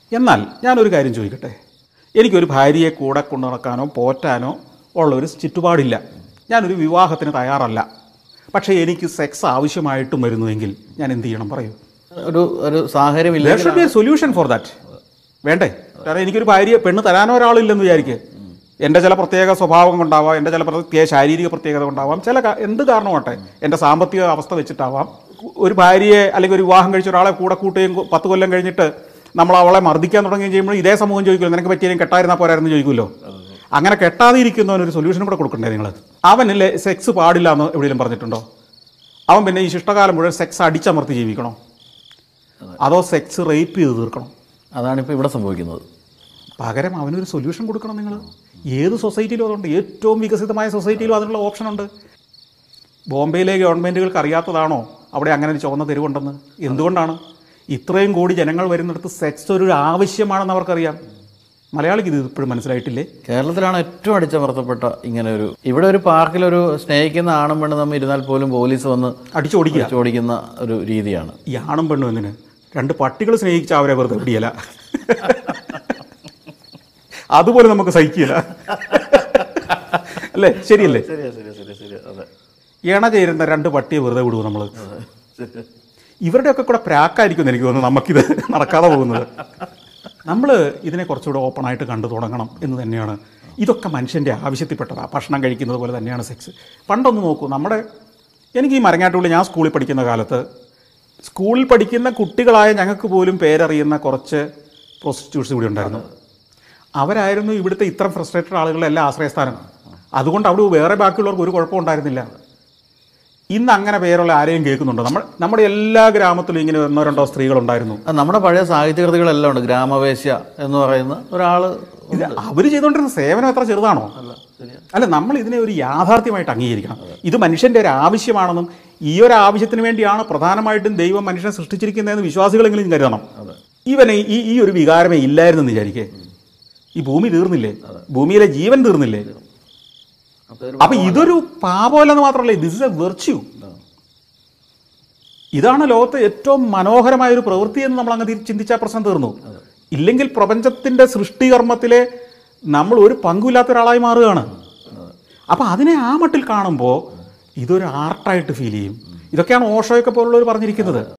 എന്നാൽ ഞാനൊരു കാര്യം ചോദിക്കട്ടെ എനിക്കൊരു ഭാര്യയെ കൂടെ കൊണ്ടു നടക്കാനോ പോറ്റാനോ ഉള്ള ഒരു ചുറ്റുപാടില്ല ഞാനൊരു വിവാഹത്തിന് തയ്യാറല്ല പക്ഷേ എനിക്ക് സെക്സ് ആവശ്യമായിട്ടും വരുന്നുവെങ്കിൽ ഞാൻ എന്ത് ചെയ്യണം പറയൂ ഒരു ഒരു സാഹചര്യം ദർ ഇല്ലെങ്കിൽ should be a solution for that വേണ്ടേ കാരണം എനിക്കൊരു ഭാര്യ പെണ്ണ് തരാനോ ഒരാളില്ലെന്ന് വിചാരിക്കുക എൻ്റെ ചില പ്രത്യേക സ്വഭാവം കൊണ്ടാവാം എൻ്റെ ചില പ്രത്യേക ശാരീരിക പ്രത്യേകത കൊണ്ടാവാം ചില കാ- എന്ത് കാരണമാട്ടെ എൻ്റെ സാമ്പത്തിക അവസ്ഥ വെച്ചിട്ടാവാം ഒരു ഭാര്യയെ അല്ലെങ്കിൽ ഒരു വിവാഹം കഴിച്ച ഒരാളെ കൂടെ കൂട്ടുകയും കൊ- പത്ത് കൊല്ലം കഴിഞ്ഞിട്ട് നമ്മൾ അവളെ മർദ്ദിക്കാൻ തുടങ്ങുകയും ചെയ്യുമ്പോൾ ഇതേ സമൂഹം ചോദിക്കുമല്ലോ നിനക്ക് പറ്റിയാലും കെട്ടായിരുന്നാൽ പോരായിരുന്നു ചോദിക്കുമല്ലോ അങ്ങനെ കെട്ടാതെ ഇരിക്കുന്നവന് ഒരു സൊല്യൂഷൻ കൂടെ കൊടുക്കണ്ടേ നിങ്ങൾ അവനില്ലേ സെക്സ് പാടില്ല എന്ന് എവിടെയെങ്കിലും പറഞ്ഞിട്ടുണ്ടോ അവൻ പിന്നെ ഈ ശിഷ്ടകാലം മുഴുവൻ സെക്സ് അടിച്ചമർത്തി ജീവിക്കണോ അതോ സെക്സ് റേപ്പ് ചെയ്ത് തീർക്കണം അതാണിപ്പോൾ ഇവിടെ സംഭവിക്കുന്നത് പകരം അവനൊരു സൊല്യൂഷൻ കൊടുക്കണം നിങ്ങൾ ഏത് സൊസൈറ്റിയിലും അതുണ്ട് ഏറ്റവും വികസിതമായ സൊസൈറ്റിയിലും അതിനുള്ള ഓപ്ഷൻ ഉണ്ട് ബോംബെയിലെ ഗവൺമെൻറ്റുകൾക്ക് അറിയാത്തതാണോ അവിടെ അങ്ങനെ ഒരു ചുവന്ന തെരുവുണ്ടെന്ന് എന്തുകൊണ്ടാണ് ഇത്രയും കോടി ജനങ്ങൾ വരുന്നിടത്ത് സെക്സ് ഒരു ആവശ്യമാണെന്ന് അവർക്കറിയാം മലയാളിക്ക് ഇത് ഇപ്പോഴും മനസ്സിലായിട്ടില്ലേ കേരളത്തിലാണ് ഏറ്റവും അടിച്ചമർത്തപ്പെട്ട ഇങ്ങനെ ഒരു ഇവിടെ ഒരു പാർക്കിൽ ഒരു സ്നേഹിക്കുന്ന ആണും പെണ്ണും തമ്മിൽ ഇരുന്നാൽ പോലും പോലീസ് വന്ന് അടിച്ചോടിക്കുക ചോടിക്കുന്ന ഒരു രീതിയാണ് ഈ ആണും പെണ്ണും എന്തിന് രണ്ട് പട്ടികൾ സ്നേഹിച്ച അവരെ വെറുതെ വിടിയല അതുപോലെ നമുക്ക് സഹിക്കില്ല അല്ലേ ശരിയല്ലേ ശരിയാ ശരിയാ ശരിയാ ശരിയാ അതെ ഇണ ചേരുന്ന രണ്ട് പട്ടിയെ വെറുതെ വിടുവോ നമ്മൾ ഇവരുടെയൊക്കെ കൂടെ പ്രാക്കായിരിക്കും എനിക്ക് തോന്നുന്നു നമുക്കിത് നടക്കാതെ പോകുന്നത് നമ്മൾ ഇതിനെ കുറച്ചുകൂടെ ഓപ്പണായിട്ട് കണ്ടു തുടങ്ങണം എന്ന് തന്നെയാണ് ഇതൊക്കെ മനുഷ്യൻ്റെ ആവശ്യത്തിൽപ്പെട്ടതാണ് ഭക്ഷണം കഴിക്കുന്നത് പോലെ തന്നെയാണ് സെക്സ് പണ്ടൊന്ന് നോക്കൂ നമ്മുടെ എനിക്ക് ഈ മരങ്ങാട്ടുള്ളി ഞാൻ സ്കൂളിൽ പഠിക്കുന്ന കാലത്ത് സ്കൂളിൽ പഠിക്കുന്ന കുട്ടികളായ ഞങ്ങൾക്ക് പോലും പേരറിയുന്ന കുറച്ച് പ്രോസ്റ്റിറ്റ്യൂട്ട്സ് ഇവിടെ ഉണ്ടായിരുന്നു അവരായിരുന്നു ഇവിടുത്തെ ഇത്ര ഫ്രസ്ട്രേറ്റഡ് ആളുകളുടെ എല്ലാ ആശ്രയസ്ഥാനം അതുകൊണ്ട് അവിടെ വേറെ ബാക്കിയുള്ളവർക്ക് ഒരു കുഴപ്പം ഉണ്ടായിരുന്നില്ല ഇന്ന് അങ്ങനെ പേരുള്ള ആരെയും കേൾക്കുന്നുണ്ടോ നമ്മൾ നമ്മുടെ എല്ലാ ഗ്രാമത്തിലും ഇങ്ങനെ ഒന്നോ രണ്ടോ സ്ത്രീകളുണ്ടായിരുന്നു അത് നമ്മുടെ പഴയ സാഹിത്യകൃതികളെല്ലാം ഉണ്ട് ഗ്രാമവേശ്യ എന്ന് പറയുന്ന ഒരാള് ഇത് അവർ ചെയ്തുകൊണ്ടിരുന്ന സേവനം എത്ര ചെറുതാണോ അല്ല നമ്മൾ ഇതിനെ ഒരു യാഥാർത്ഥ്യമായിട്ട് അംഗീകരിക്കണം ഇത് മനുഷ്യന്റെ ഒരു ആവശ്യമാണെന്നും ഈ ഒരു ആവശ്യത്തിന് വേണ്ടിയാണ് പ്രധാനമായിട്ടും ദൈവം മനുഷ്യനെ സൃഷ്ടിച്ചിരിക്കുന്നതെന്ന് വിശ്വാസികളെങ്കിലും കരുതണം ഇവനെ ഈ ഈ ഒരു വികാരമേ ഇല്ലായിരുന്നെന്ന് വിചാരിക്കേ ഈ ഭൂമി തീർന്നില്ലേ ഭൂമിയിലെ ജീവൻ തീർന്നില്ലേ അപ്പൊ ഇതൊരു പാപമല്ലെന്ന് മാത്രമല്ല ദിസ് ഇസ് എ വെർച്യൂ ഇതാണ് ലോകത്തെ ഏറ്റവും മനോഹരമായ ഒരു പ്രവൃത്തി എന്ന് നമ്മൾ അങ്ങ് ചിന്തിച്ചാൽ പ്രശ്നം തീർന്നു ഇല്ലെങ്കിൽ പ്രപഞ്ചത്തിന്റെ സൃഷ്ടികർമ്മത്തിലെ നമ്മൾ ഒരു പങ്കുമില്ലാത്ത ഒരാളായി മാറുകയാണ് അപ്പൊ അതിനെ ആ മട്ടിൽ കാണുമ്പോൾ ഇതൊരു ആർട്ടായിട്ട് ഫീൽ ചെയ്യും ഇതൊക്കെയാണ് ഓഷോയൊക്കെ പോലുള്ളവർ പറഞ്ഞിരിക്കുന്നത്